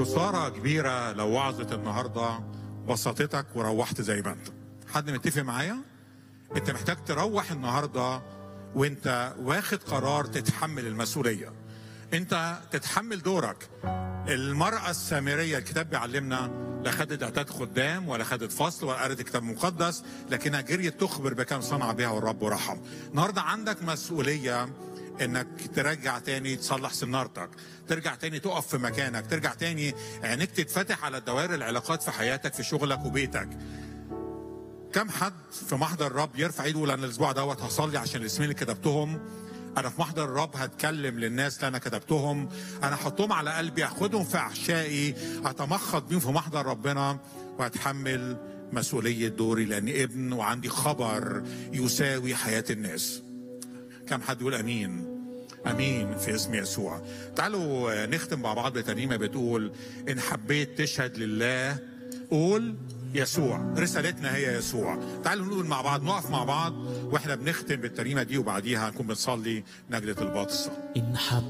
خسارة كبيرة لو وعظة النهاردة بسطتك وروحت زي ما انت حد متفق معايا انت محتاج تروح النهاردة وانت واخد قرار تتحمل المسؤولية انت تتحمل دورك المرأة السامرية الكتاب بيعلمنا لا خدت اعتاد خدام ولا خدت فصل ولا قرأت كتاب مقدس لكنها جريت تخبر بكم صنع بها والرب رحم النهاردة عندك مسؤولية انك ترجع تاني تصلح سنارتك ترجع تاني تقف في مكانك ترجع تاني عينيك تتفتح على دوائر العلاقات في حياتك في شغلك وبيتك كم حد في محضر الرب يرفع ايده يقول انا الاسبوع دوت هصلي عشان الاسمين اللي كتبتهم انا في محضر الرب هتكلم للناس اللي انا كتبتهم انا احطهم على قلبي اخدهم في احشائي اتمخض بيهم في محضر ربنا واتحمل مسؤوليه دوري لاني ابن وعندي خبر يساوي حياه الناس كم حد يقول امين امين في اسم يسوع تعالوا نختم مع بعض بترنيمه بتقول ان حبيت تشهد لله قول يسوع رسالتنا هي يسوع تعالوا نقول مع بعض نقف مع بعض واحنا بنختم بالترنيمه دي وبعديها نكون بنصلي نجله الباطل إن حب